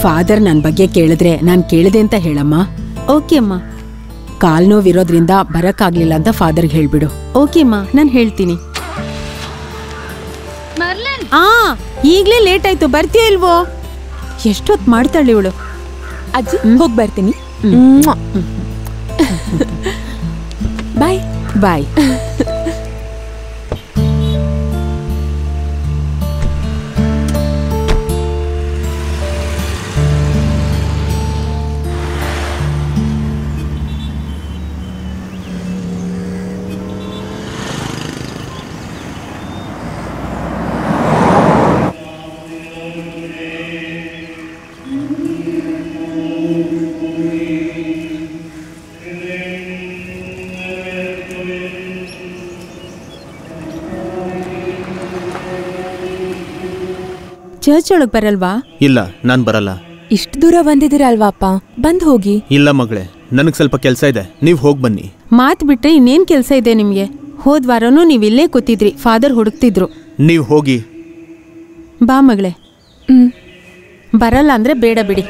Father ನನ್ ಬಗ್ಗೆ ಕೇಳಿದ್ರೆ ನಾನ್ ಕೇಳಿದೆ ಅಂತ ಹೇಳಮ್ಮ ಓಕೆ ಅಮ್ಮ ಕಾಲ್ ನೋವಿರೋದ್ರಿಂದ ಬರಕ್ಕಾಗ್ಲಿಲ್ಲ ಅಂತ ಫಾದರ್ಗೆ ಹೇಳ್ಬಿಡು ಓಕೆ ಅಮ್ಮ ನಾನ್ ಹೇಳ್ತೀನಿ ಮರ್ಲನ್ ಆ ಈಗ್ಲೇ ಲೇಟ್ ಆಯ್ತು ಬರ್ತೀಯ ಇಲ್ವೋ ಎಷ್ಟೊತ್ ಮಾಡ್ತಾಳೆ ಇವಳು ಅಜ್ಜಿ ಹೋಗಿ ಬರ್ತೀನಿ ಬಾಯ್ ಬಾಯ್ ಚರ್ಚ್ ಒಳಗ್ ಬರಲ್ವಾ ಇಲ್ಲ ನಾನು ಬರಲ್ಲ ಇಷ್ಟು ದೂರ ಬಂದಿದ್ದೀರಲ್ವಾ ಅಪ್ಪ ಬಂದ್ ಹೋಗಿ ಇಲ್ಲ ಮಗಳೇ ನನಗೆ ಸ್ವಲ್ಪ ಕೆಲಸ ಇದೆ ನೀವು ಹೋಗಿ ಬನ್ನಿ ಮಾತ್ ಬಿಟ್ರೆ ಇನ್ನೇನ್ ಕೆಲ್ಸ ಇದೆ ನಿಮ್ಗೆ ಹೋದ್ ವಾರನೂ ನೀವ್ ಇಲ್ಲೇ ಕೂತಿದ್ರಿ ಫಾದರ್ ಹುಡುಕ್ತಿದ್ರು ನೀವು ಹೋಗಿ ಬಾ ಮಗಳೇ ಹ್ಮ್ ಬರಲ್ಲ ಅಂದ್ರೆ ಬೇಡ ಬಿಡಿ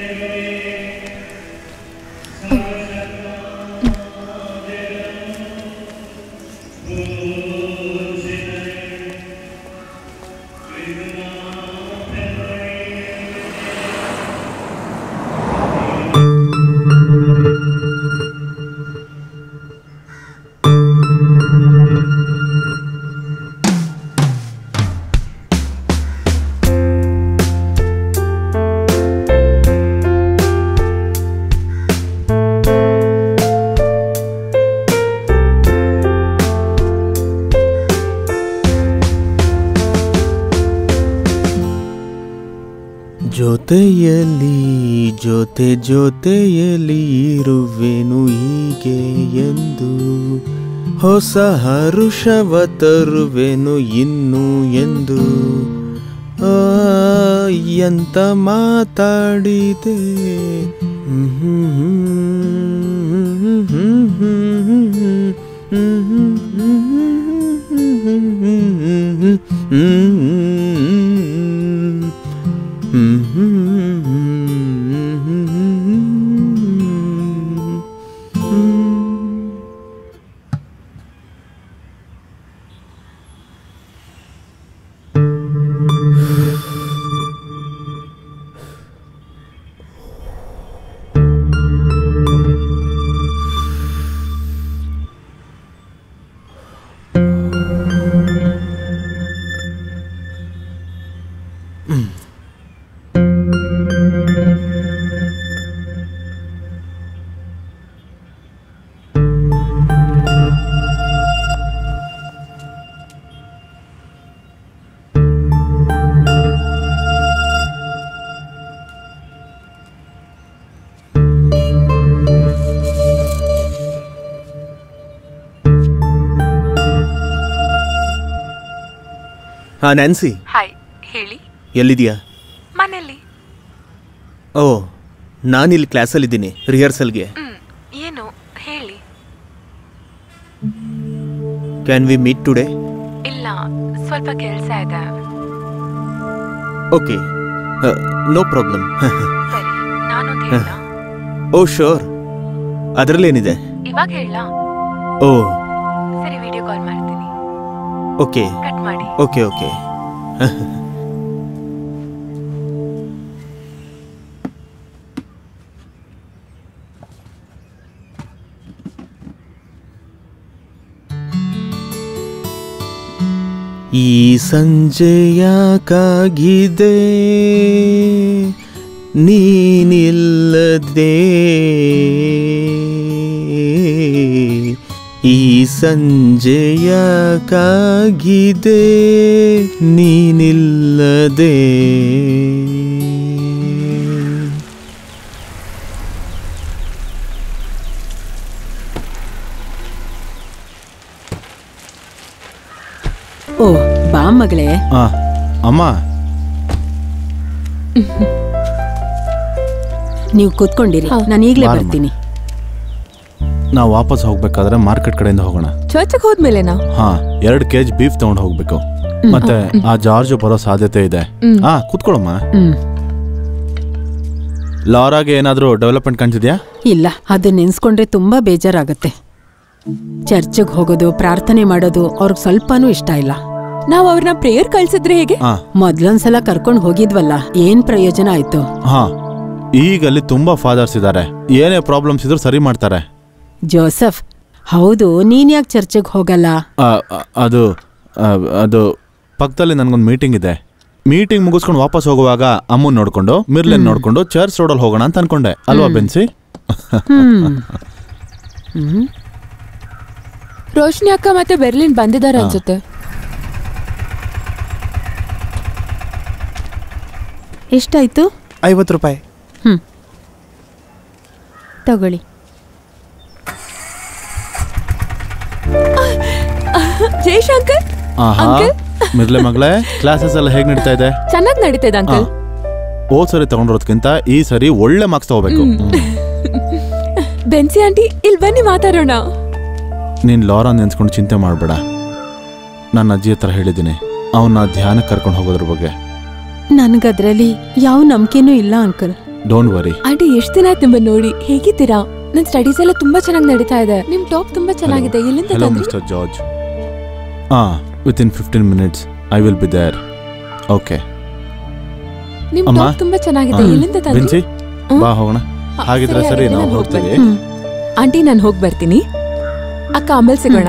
ಜೊತೆಯಲ್ಲಿ ಜೊತೆ ಜೊತೆಯಲ್ಲಿ ಇರುವೆನು ಹೀಗೆ ಎಂದು ಹೊಸ ಹರುಷವ ತರುವೆನು ಇನ್ನು ಎಂದು ಆ, ಎಂತ ಮಾತಾಡಿದೆ ಹಾ ನ್ಯಾನ್ಸಿ ಹಾಯ್ ಹೇಳಿ ಎಲ್ಲಿದೆಯಾ ಮನೇಲಿ ಓ ನಾನಿಲ್ಲಿ ಕ್ಲಾಸಲ್ಲಿದ್ದೀನಿ ರಿಹರ್ಸಲ್ಗೆ ಹ್ಮ್ ಏನು ಹೇಳಿ ಕ್ಯಾನ್ ವಿ ಮೀಟ್ ಟುಡೇ ಇಲ್ಲ ಸ್ವಲ್ಪ ಕೆಲಸ ಇದೆ ಓಕೆ ನೋ ಪ್ರಾಬ್ಲಮ್ ಸರಿ ನಾನೊಂದು ಹೇಳ ಓ ಶೋರ್ ಅದರಲ್ಲೇನಿದೆ ಇವಾಗ ಹೇಳ ಓ ಸರಿ ವಿಡಿಯೋ ಕಾಲ್ ಮಾಡ್ತೀನಿ ಓಕೆ ಕಟ್ ಮಾಡಿ ಓಕೆ ಓಕೆ ಈ ಸಂಜೆಯ ಕಾಗಿದೆ ನೀನಿಲ್ಲದೆ ಈ ಸಂಜೆಯ ಕಾಗಿದೆ ನೀನಿಲ್ಲದೆ ಓ ಬಾ ಮಗಳೇ ಆ, ಅಮ್ಮ ನೀವು ಕೂತ್ಕೊಂಡಿರಿ ನಾನು ಈಗ್ಲೇ ಬಾರಮ್ಮ. ಬರ್ತೀನಿ ನಾವು ವಾಪಸ್ ಹೋಗ್ಬೇಕಾದ್ರೆ ಮಾರ್ಕೆಟ್ ಕಡೆಯಿಂದ ಹೋಗೋಣ ಚರ್ಚ್ಗೆ ಹೋದ್ಮೇಲೆನಾ ಹಾ ಎರಡು ಕೆ ಜಿ ಬೀಫ್ ತಗೊಂಡು ಹೋಗ್ಬೇಕು ಮತ್ತೆ ಆ ಜಾರ್ಜ್ ಬರೋ ಸಾಧ್ಯತೆ ಇದೆ ಹಾ ಕೂತ್ಕೊಳ್ಳಮ್ಮ ಹ್ಮ್ ಲಾರಾಗೆ ಏನಾದರೂ ಡೆವಲಪ್ಮೆಂಟ್ ಕಾಣ್ತಿದ್ಯಾ ಇಲ್ಲ ಅದನ್ನ ನೆನ್ಸ್ಕೊಂಡ್ರೆ ತುಂಬಾ ಬೇಜಾರಾಗತ್ತೆ ಚರ್ಚ್ಗೆ ಹೋಗೋದು ಪ್ರಾರ್ಥನೆ ಮಾಡೋದು ಅವ್ರಿಗೆ ಸ್ವಲ್ಪನೂ ಇಷ್ಟ ಇಲ್ಲ ನಾವ್ ಅವ್ರನ್ನ ಪ್ರೇಯರ್ ಕಳ್ಸಿದ್ರೆ ಹೇಗೆ ಹಾಂ ಮೊದ್ಲೊಂದ್ಸಲ ಕರ್ಕೊಂಡ್ ಹೋಗಿದ್ವಲ್ಲ ಏನ್ ಪ್ರಯೋಜನ ಆಯ್ತು ಹಾಂ ಈಗ ಅಲ್ಲಿ ತುಂಬ ಫಾದರ್ಸ್ ಇದ್ದಾರೆ ಏನೇ ಪ್ರಾಬ್ಲಮ್ಸ್ ಇದ್ರೂ ಸರಿ ಮಾಡ್ತಾರೆ ಜೋಸಫ್ ಹೌದು ನೀನ್ ಯಾಕೆ ಚರ್ಚ್ಗೆ ಹೋಗಲ್ಲ ಆ, ಆ, ಅದು ಆ, ಅದು ಪಕ್ಕದಲ್ಲಿ ನನಗೊಂದು ಮೀಟಿಂಗ್ ಇದೆ ಮೀಟಿಂಗ್ ಮುಗಿಸ್ಕೊಂಡು ವಾಪಸ್ ಹೋಗುವಾಗ ಅಮ್ಮನ್ ನೋಡ್ಕೊಂಡು ಮಿರ್ಲೆನ್ ನೋಡ್ಕೊಂಡು ಚರ್ಚ್ ರೋಡಲ್ಲಿ ಹೋಗೋಣ ಅಂತ ಅನ್ಕೊಂಡೆ ಅಲ್ವಾ ಬೆನ್ಸಿ ಹ್ಮ್ ಹ್ಮ್ ರೋಶ್ನಿ ಅಕ್ಕ ಮತ್ತೆ ಬೆರ್ಲಿನ್ ಬಂದಿದ್ದಾರೆ ಅನ್ಸುತ್ತೆ ಎಷ್ಟಾಯ್ತು ಐವತ್ತು ರೂಪಾಯಿ ಹ್ಮ್ ತಗೊಳ್ಳಿ ಜಯಶಂಕರ್ ಆಹಾ ಮಿರ್ಲೆ ಮಗಳೇ ಕ್ಲಾಸಸ್ ಎಲ್ಲ ಹೇಗೆ ನಡೀತಾ ಇದೆ ಚೆನ್ನಾಗ್ ನಡೀತದ ಅಂಕಲ್ ಹೋದ್ ಸರಿ ತಗೊಂಡಿರೋದ್ಕಿಂತ ಈ ಸರಿ ಒಳ್ಳೆ ಮಾರ್ಕ್ಸ್ ತಗೋಬೇಕು ಬೆನ್ಸಿ ಆಂಟಿ ಇಲ್ಲಿ ಬನ್ನಿ ಮಾತಾಡೋಣ ನೀನು ಲಾರಾ ನೆನ್ಸ್ಕೊಂಡು ಚಿಂತೆ ಮಾಡಬೇಡ ನನ್ನ ಅಜ್ಜಿ ಹತ್ರ ಹೇಳಿದ್ದೀನಿ ಅವನ್ನ ಧ್ಯಾನಕ್ಕೆ ಕರ್ಕೊಂಡು ಹೋಗೋದ್ರ ಬಗ್ಗೆ ನನ್ಗದ್ರಲ್ಲಿ ಯಾವ ನಂಬಿಕೆನೂ ಇಲ್ಲ ಅಂಕಲ್ ಡೋಂಟ್ ವರಿ ಆಂಟಿ ಎಷ್ಟ್ ದಿನ ಆಯ್ತು ನಿಮ್ಮನ್ನ ನೋಡಿ ಹೇಗಿದ್ದೀರಾ ನನ್ ಸ್ಟಡೀಸ್ ಎಲ್ಲ ತುಂಬಾ ಚೆನ್ನಾಗಿ ನಡೀತಾ ಇದೆ ನಿಮ್ ಟಾಪ್ ತುಂಬಾ ಚೆನ್ನಾಗಿದೆ ಎಲ್ಲಿಂದ ಹಲೋ ತಂದ್ರಿ ಮಿಸ್ಟರ್ ಜಾರ್ಜ್ ಹಾಂ with in fifteen minutes I will be there okay ನಿಮ್ ಅಮ್ಮ? ಟಾಪ್ ತುಂಬಾ ಚೆನ್ನಾಗಿದೆ ಎಲ್ಲಿಂದ ಬೆನ್ಸಿ ತಂದ್ರಿ ಬಾ ಹೋಗೋಣ ಹಾ, ಹಾಗಿದ್ರೆ ಸರಿ ಆಗಿದೆ, ನಾವು ನಾನ್ ಹೋಗ್ತೀವಿ ಹೋಗ್ಬರ್ತೀನಿ. ಆಂಟಿ ನಾನು ಹೋಗಿ ಬರ್ತೀನಿ ಅಕ್ಕ ಆಮೇಲೆ ಸಿಗೋಣ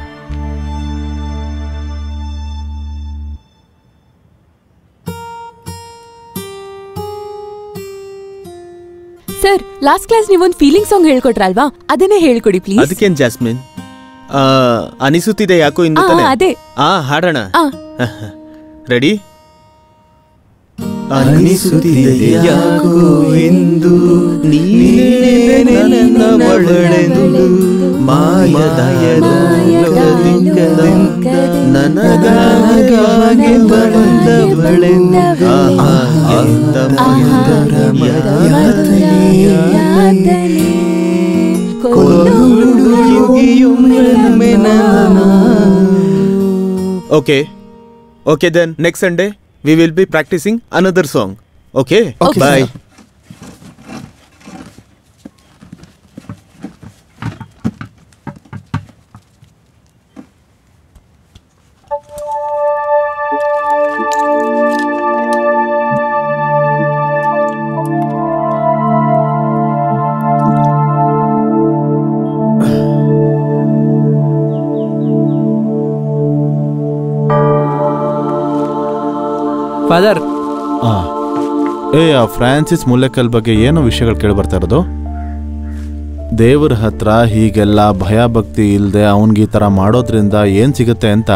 ಸರ್ ಲಾಸ್ಟ್ ಕ್ಲಾಸ್ ನೀವೊಂದು ಫೀಲಿಂಗ್ ಸಾಂಗ್ ಹೇಳ್ಕೊಟ್ರಲ್ವಾ ಅದನ್ನೇ ಹೇಳ್ಕೊಡಿ ಪ್ಲೀಸ್ ಅದಕ್ಕೇನ್ ಜಾಸ್ಮಿನ್ ಆ, ಅನಿಸುತ್ತಿದೆ ಯಾಕೋ ಇಂದು ಆ, ತಾನೆ ಅದೇ. ಆ ಹಾಡೋಣ ಆ. ರೆಡಿ ಅನಿಸುತ್ತಿದೆ ಯಾಕೋ ಎಂದು ನೀನೇ ನನ್ನ ಒಳಳೆಂದು ಮಾಯದಾಯದ ಲೋಕದಿಂದ ನನಗಾಗಿ ಬಂದವಳೆಂದು ಆಹಾ, ಎಂತ ಮಧುರ ಯಾತನೆ. Okay. Okay then next Sunday we will be practicing another song. Okay? Okay, Bye. sir. Father ಆ. ಏ ಆ ಫ್ರಾನ್ಸಿಸ್ ಮುಲ್ಲೆಕಲ್ ಬಗ್ಗೆ ಏನೋ ವಿಷಯಗಳು ಕೇಳಿ ಬರ್ತಾ ಇರೋದು ದೇವ್ರ ಹತ್ರ ಹೀಗೆಲ್ಲ ಭಯ ಭಕ್ತಿ ಇಲ್ಲದೆ ಅವನಿಗೆ ಈ ಥರ ಮಾಡೋದ್ರಿಂದ ಏನು ಸಿಗುತ್ತೆ ಅಂತ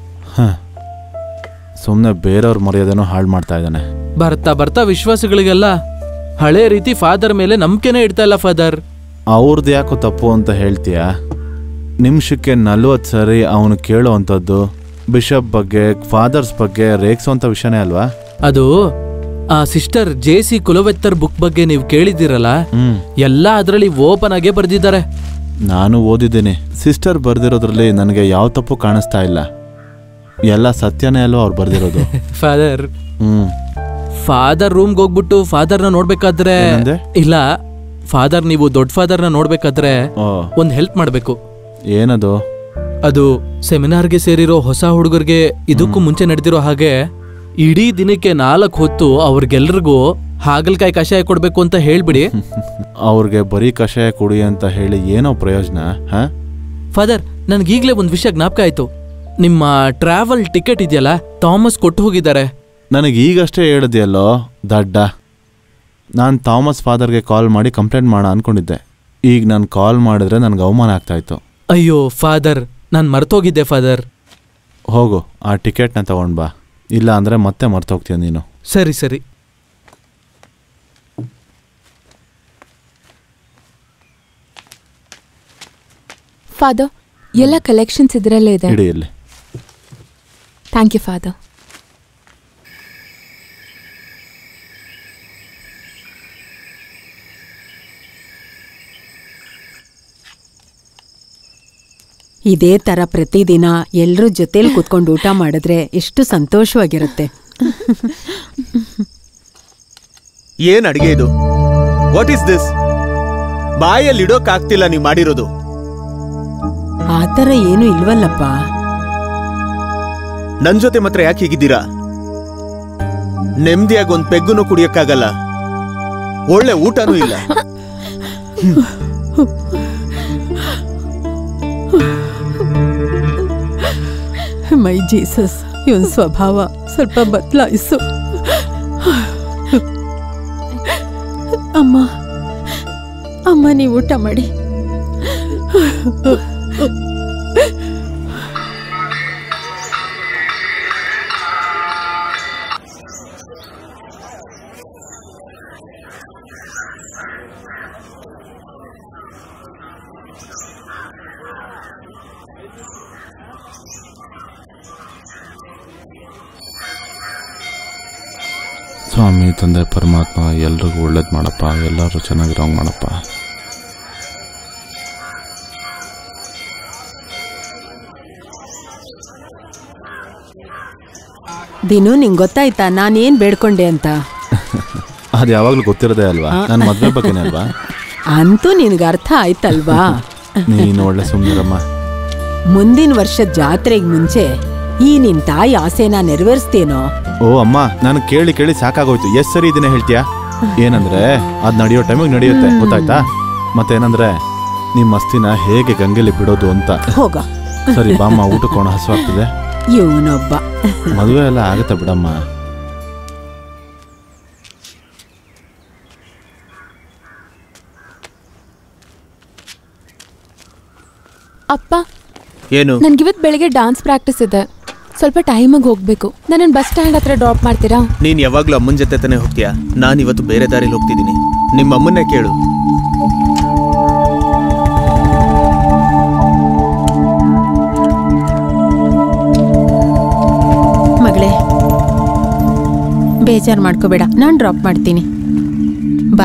ಸುಮ್ಮನೆ ಬೇರೆಯವ್ರ ಮರ್ಯಾದೆನೂ ಹಾಳು ಮಾಡ್ತಾ ಇದ್ದಾನೆ ಬರ್ತಾ ಬರ್ತಾ ವಿಶ್ವಾಸಗಳಿಗೆಲ್ಲ ಹಳೆ ರೀತಿ ಫಾದರ್ ಮೇಲೆ ನಂಬಿಕೆನೇ ಇಡ್ತಾ ಇಲ್ಲ ಫಾದರ್ ಅವ್ರದ್ದು ಯಾಕೋ ತಪ್ಪು ಅಂತ ಹೇಳ್ತೀಯಾ ನಿಮಿಷಕ್ಕೆ ನಲ್ವತ್ತು ಸರಿ ಅವನು ಕೇಳೋ ಅಂಥದ್ದು ಬಿಷಪ್ ಬಗ್ಗೆ ಫಾದರ್ಸ್ ಬಗ್ಗೆ ರೇಗ್ಸೋಂಥ ವಿಷಯನೇ ಅಲ್ವಾ ಅದು ಆ ಸಿಸ್ಟರ್ ಜೆ ಸಿ ಕುಲವೆತ್ತರ್ ಬುಕ್ ಬಗ್ಗೆ ನೀವು ಕೇಳಿದ್ದೀರಲ್ಲ ಹ್ಮ್ ಎಲ್ಲ ಅದರಲ್ಲಿ ಓಪನ್ ಆಗೇ ಬರ್ದಿದ್ದಾರೆ ನಾನು ಓದಿದ್ದೀನಿ ಸಿಸ್ಟರ್ ಬರ್ದಿರೋದ್ರಲ್ಲಿ ನನಗೆ ಯಾವ ತಪ್ಪು ಕಾಣಿಸ್ತಾ ಇಲ್ಲ ಎಲ್ಲ ಸತ್ಯನೇ ಅಲ್ವಾ ಅವ್ರು ಬರ್ದಿರೋದು ಫಾದರ್ ಹ್ಮ್ ಫಾದರ್ ರೂಮ್ಗೆ ಹೋಗ್ಬಿಟ್ಟು ಫಾದರ್ನ ನೋಡ್ಬೇಕಾದ್ರೆ ಏನಂದೆ? ಇಲ್ಲ ಫಾದರ್ ನೀವು ದೊಡ್ಡ ಫಾದರ್ನ ನೋಡ್ಬೇಕಾದ್ರೆ ಓ ಒಂದ್ ಹೆಲ್ಪ್ ಮಾಡ್ಬೇಕು ಏನದು ಅದು ಸೆಮಿನಾರ್ಗೆ ಸೇರಿರೋ ಹೊಸ ಹುಡುಗರಿಗೆ ಇದಕ್ಕೂ ಮುಂಚೆ ನಡೆದಿರೋ ಹಾಗೆ ಇಡೀ ದಿನಕ್ಕೆ ನಾಲ್ಕು ಹೊತ್ತು ಅವ್ರಿಗೆಲ್ರಿಗೂ ಹಾಗಲ್ಕಾಯಿ ಕಷಾಯ ಕೊಡ್ಬೇಕು ಅಂತ ಹೇಳ್ಬಿಡಿ ಅವ್ರಿಗೆ ಬರೀ ಕಷಾಯ ಕುಡಿ ಅಂತ ಹೇಳಿ ಏನೋ ಪ್ರಯೋಜನ ಹಾ ಫಾದರ್ ನನ್ಗೀಗ್ಲೇ ಒಂದ್ ವಿಷಯ ಜ್ಞಾಪಕ ಆಯ್ತು ನಿಮ್ಮ ಟ್ರಾವೆಲ್ ಟಿಕೆಟ್ ಇದೆಯಲ್ಲ ಥಾಮಸ್ ಕೊಟ್ಟು ಹೋಗಿದ್ದಾರೆ ನನಗೆ ಈಗಷ್ಟೇ ಹೇಳಿದೆಯಲ್ಲೋ ದಡ್ಡ ನಾನು ಥಾಮಸ್ ಫಾದರ್ಗೆ ಕಾಲ್ ಮಾಡಿ ಕಂಪ್ಲೇಂಟ್ ಮಾಡೋಣ ಅನ್ಕೊಂಡಿದ್ದೆ ಈಗ ನಾನು ಕಾಲ್ ಮಾಡಿದ್ರೆ ನನಗೆ ಅವಮಾನ ಆಗ್ತಾ ಇತ್ತು ಅಯ್ಯೋ ಫಾದರ್ ನಾನ್ ಮರ್ತೋಗಿದ್ದೆ ಫಾದರ್ ಹೋಗು ಆ ಟಿಕೆಟ್ನ ತಗೊಂಡ್ ಬಾ ಇಲ್ಲ ಅಂದರೆ ಮತ್ತೆ ಮರ್ತೋಗ್ತೀಯ ನೀನು ಸರಿ ಸರಿ ಫಾದರ್ ಎಲ್ಲ ಕಲೆಕ್ಷನ್ಸ್ ಇದ್ರಲ್ಲೇ ಇದೆ ಇಡಿ ಇಲ್ಲಿ ಥ್ಯಾಂಕ್ ಯು ಫಾದರ್ ಇದೇ ತರ ಪ್ರತಿದಿನ ಎಲ್ರೂ ಜೊತೆಲಿ ಕೂತ್ಕೊಂಡು ಊಟ ಮಾಡಿದ್ರೆ ಎಷ್ಟು ಸಂತೋಷವಾಗಿರುತ್ತೆ ಏನ್ ಅಡಿಗೆ ಇದು ವಾಟ್ ಈಸ್ ದಿಸ್ ಬಾಯಲ್ಲಿ ಇಡೋಕ್ಕಾಗ್ತಿಲ್ಲ ನೀವು ಮಾಡಿರೋದು ಆ ಥರ ಏನೂ ಇಲ್ವಲ್ಲಪ್ಪ ನನ್ ಜೊತೆ ಮಾತ್ರ ಯಾಕೆ ಹೀಗಿದ್ದೀರಾ ನೆಮ್ಮದಿಯಾಗಿ ಒಂದ್ ಪೆಗ್ಗುನು ಕುಡಿಯಕ್ಕಾಗಲ್ಲ ಒಳ್ಳೆ ಊಟನೂ ಇಲ್ಲ ಮೈ ಜೀಸಸ್ ಇವನ್ ಸ್ವಭಾವ ಸ್ವಲ್ಪ ಬದಲಾಯಿಸು ಅಮ್ಮ ಅಮ್ಮ ನೀವು ಊಟ ಮಾಡಿ ಸ್ವಾಮಿ ತಂದೆ ಪರಮಾತ್ಮ ಎಲ್ರಿಗೂ ಒಳ್ಳೇದು ಮಾಡಪ್ಪ ಎಲ್ಲರೂ ಚೆನ್ನಾಗಿರೋಂಗ್ ಮಾಡಪ್ಪ ದಿನು ನಿಂಗೆ ಗೊತ್ತಾಯ್ತಾ ನಾನೇನ್ ಬೇಡ್ಕೊಂಡೆ ಅಂತ ಅದು ಯಾವಾಗಲೂ ಗೊತ್ತಿರೋದೇ ಅಲ್ವಾ ನನ್ನ ಮದುವೆ ಬಗ್ಗೆನೇ ಅಲ್ವಾ ಅಂತೂ ನಿನ್ಗೆ ಅರ್ಥ ಆಯ್ತಲ್ವಾ ನೀನು ಒಳ್ಳೆ ಸುಮ್ಮನಿರಮ್ಮ ಮುಂದಿನ ವರ್ಷದ ಜಾತ್ರೆಗೆ ಮುಂಚೆ ಈ ನಿನ್ ತಾಯಿ ಆಸೆನ ನೆರವೇರಿಸ್ತೇನೋ ಓ ಅಮ್ಮ ನಾನು ಕೇಳಿ ಕೇಳಿ ಸಾಕಾಗೋಯ್ತು ಎಷ್ಟ್ ಸರಿ ಇದನ್ನ ಹೇಳ್ತೀಯಾ ಏನಂದ್ರೆ ಅದ್ ನಡೆಯೋ ಟೈಮಿಗೆ ನಡೆಯುತ್ತೆ ಗೊತ್ತಾಯ್ತಾ ಮತ್ತೇನಂದ್ರೆ ನಿಮ್ಮ ಅಸ್ಥಿನ ಹೇಗೆ ಗಂಗೆಲಿ ಬಿಡೋದು ಅಂತ ಹೋಗ ಸರಿ ಬಾಮ್ಮ ಊಟಕ್ಕೆ ಕೋಣ ಹಸುವಾಗ್ತಿದೆ ಇವನೊಬ್ಬ ಮದುವೆ ಎಲ್ಲ ಆಗತ್ತೆ ಬಿಡಮ್ಮ ಅಪ್ಪ ಏನು ನನ್ಗಿವತ್ ಬೆಳಿಗ್ಗೆ ಡಾನ್ಸ್ ಪ್ರಾಕ್ಟೀಸ್ ಇದೆ ಸ್ವಲ್ಪ ಟೈಮಿಗೆ ಹೋಗ್ಬೇಕು ನನ್ನ ಬಸ್ ಸ್ಟ್ಯಾಂಡ್ ಹತ್ರ ಡ್ರಾಪ್ ಮಾಡ್ತೀರಾ ನೀನ್ ಯಾವಾಗ್ಲೂ ಅಮ್ಮನ ಜೊತೆ ತಾನೇ ಹೋಗ್ತೀಯಾ ನಾನು ಇವತ್ತು ಬೇರೆ ದಾರಿಲಿ ಹೋಗ್ತಿದ್ದೀನಿ ನಿಮ್ಮ ಅಮ್ಮನ್ನೇ ಕೇಳು ಮಗಳೇ ಬೇಜಾರು ಮಾಡ್ಕೋಬೇಡ ನಾನು ಡ್ರಾಪ್ ಮಾಡ್ತೀನಿ ಬಾ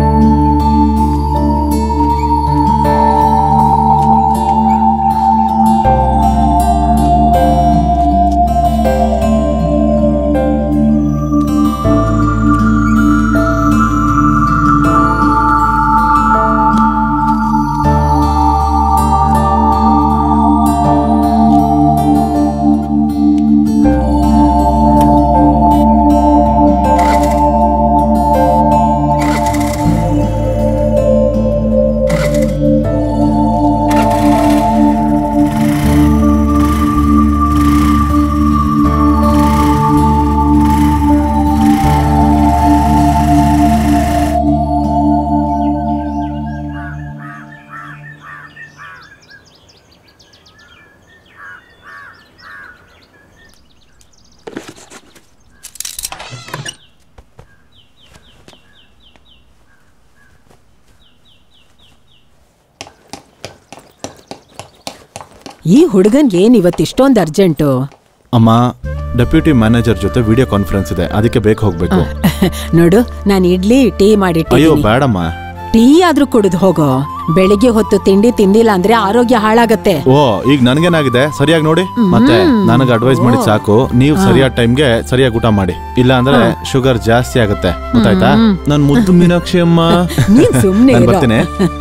ಈ ಹುಡುಗನ್ಗೆ ಏನ್ ಇವತ್ತು ಇಷ್ಟೊಂದು ಅರ್ಜೆಂಟು ಅಮ್ಮ ಡೆಪ್ಯೂಟಿ ಮ್ಯಾನೇಜರ್ ಜೊತೆ ವಿಡಿಯೋ ಕಾನ್ಫರೆನ್ಸ್ ಇದೆ ಅದಕ್ಕೆ ಬೇಕು ಹೋಗ್ಬೇಕು ನೋಡು ನಾನು ಇಡ್ಲಿ ಟೀ ಅಯ್ಯೋ ಮಾಡಿಟ್ಟಿದ್ದೀನಿ ಬೇಡಮ್ಮ ಟೀ ಆದ್ರೂ ಕುಡಿದು ಹೋಗೋ ಬೆಳಿಗ್ಗೆ ಹೊತ್ತು ತಿಂಡಿ ತಿಂದಿಲ್ಲ ಅಂದ್ರೆ ಆರೋಗ್ಯ ಹಾಳಾಗತ್ತೆ ಓ ಈಗ ನನ್ಗೇನಾಗಿದೆ ಸರಿಯಾಗಿ ನೋಡಿ ಮತ್ತೆ ನನಗೆ ಅಡ್ವೈಸ್ ಮಾಡಿದ್ ಸಾಕು ನೀವು ಸರಿಯಾದ ಟೈಮ್ಗೆ ಸರಿಯಾಗಿ ಊಟ ಮಾಡಿ ಇಲ್ಲ ಅಂದ್ರೆ ಶುಗರ್ ಜಾಸ್ತಿ ಆಗುತ್ತೆ ಗೊತ್ತಾಯ್ತಾ ನನ್ ಮುದ್ದು ಮೀನಾಕ್ಷಿ ಅಮ್ಮ ನೀನ್ ಸುಮ್ನೆ ನಾನ್ ಇರೋ. ಬರ್ತೀನಿ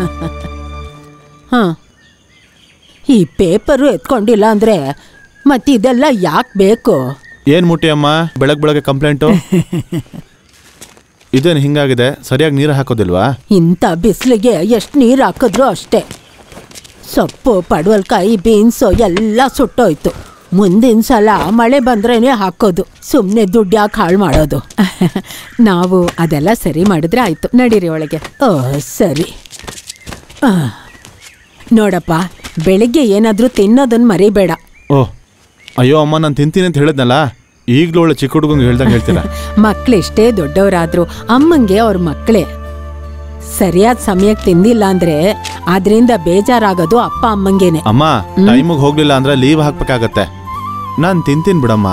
ಹ ಈ ಪೇಪರು ಎತ್ಕೊಂಡಿಲ್ಲ ಅಂದ್ರೆ ಮತ್ತೆ ಇದೆಲ್ಲ ಯಾಕೆ ಬೇಕು ಏನ್ ಮುಟ್ಟಿ ಅಮ್ಮ ಬೆಳಗ್ ಬೆಳಗ್ಗೆ ಕಂಪ್ಲೇಂಟು ಇದೇನು ಹಿಂಗಾಗಿದೆ ಸರಿಯಾಗಿ ನೀರು ಹಾಕೋದಿಲ್ವಾ ಇಂಥ ಬಿಸಿಲಿಗೆ ಎಷ್ಟು ನೀರು ಹಾಕಿದ್ರು ಅಷ್ಟೇ ಸೊಪ್ಪು ಪಡವಲ್ಕಾಯಿ ಬೀನ್ಸು ಎಲ್ಲ ಸುಟ್ಟೋಯ್ತು ಮುಂದಿನ ಸಲ ಮಳೆ ಬಂದ್ರೇನೆ ಹಾಕೋದು ಸುಮ್ಮನೆ ದುಡ್ಡು ಯಾಕೆ ಹಾಳು ಮಾಡೋದು ನಾವು ಅದೆಲ್ಲ ಸರಿ ಮಾಡಿದ್ರೆ ಆಯ್ತು ನಡೀರಿ ಒಳಗೆ ಓ ಸರಿ ಆ, ನೋಡಪ್ಪ ಬೆಳಿಗ್ಗೆ ಏನಾದರೂ ತಿನ್ನೋದನ್ನ ಮರಿಬೇಡ ಓ ಅಯ್ಯೋ ಅಮ್ಮ ನಾನು ತಿಂತೀನಿ ಅಂತ ಹೇಳಿದ್ನಲ್ಲ ಈಗಲೂ ಒಳ್ಳೆ ಚಿಕ್ಕ ಹುಡುಗಂಗೆ ಹೇಳ್ದಂಗೆ ಹೇಳ್ತೀರಾ ಮಕ್ಳೆಷ್ಟೇ ದೊಡ್ಡವರಾದ್ರು ಅಮ್ಮಂಗೆ ಅವ್ರ ಮಕ್ಕಳೇ ಸರಿಯಾದ ಸಮಯಕ್ಕೆ ತಿಂದಿಲ್ಲ ಅಂದ್ರೆ ಅದರಿಂದ ಬೇಜಾರಾಗೋದು ಅಪ್ಪ ಅಮ್ಮಂಗೇನೆ ಅಮ್ಮ ಟೈಮಿಗೆ ಹೋಗ್ಲಿಲ್ಲ ಅಂದ್ರೆ ಲೀವ್ ಹಾಕ್ಬೇಕಾಗತ್ತೆ ನಾನು ತಿಂತೀನಿ ಬಿಡಮ್ಮ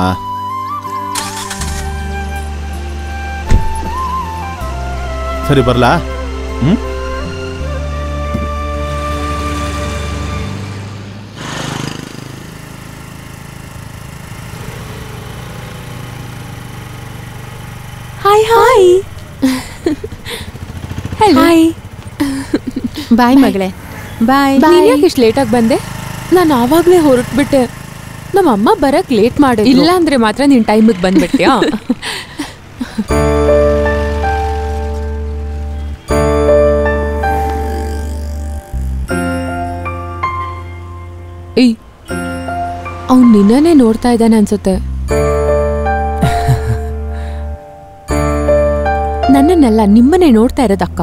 ಸರಿ ಬರ್ಲಾ ಹ್ಮ್ ಹಾಯ್ ಹಾಯ್ ಹಲೋ ಬಾಯ್ ಮಗಳೇ ಬಾಯ್ ನೀನ್ ಯಾಕೆ ಇಷ್ಟು ಲೇಟಾಗಿ ಬಂದೆ ನಾನು ಆವಾಗ್ಲೇ ಹೊರಟ್ಬಿಟ್ಟೆ ನಮ್ಮ ಅಮ್ಮ ಬರಕ್ ಲೇಟ್ ಮಾಡಿ ಇಲ್ಲ ಅಂದ್ರೆ ಮಾತ್ರ ನೀನ್ ಟೈಮಿಗೆ ಬಂದ್ಬಿಟ್ಯಾ ಏಯ್ ಅವ್ನು ನಿನ್ನನೇ ನೋಡ್ತಾ ಇದ್ದಾನೆ ಅನ್ಸುತ್ತೆ ನನ್ನನ್ನೆಲ್ಲ ನಿಮ್ಮನ್ನೇ ನೋಡ್ತಾ ಇರೋದಕ್ಕ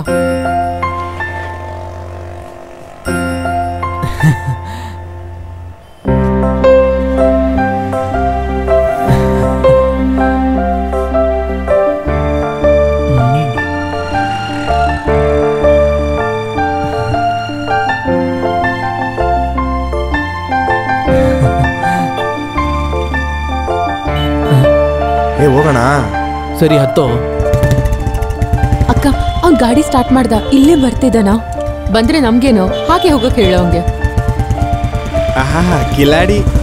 ಏ ಹೋಗೋಣ ಸರಿ ಹತ್ತೋ ಅಕ್ಕ ಅವ್ನ್ ಗಾಡಿ ಸ್ಟಾರ್ಟ್ ಮಾಡ್ದ ಇಲ್ಲೇ ಬರ್ತಿದ್ದಾನ ಬಂದ್ರೆ ನಮ್ಗೇನು ಹಾಗೆ ಹೋಗಕ್ ಹೇಳೋ ಅವ್ನ್ಗೆ ಆಹಾ ಕಿಲಾಡಿ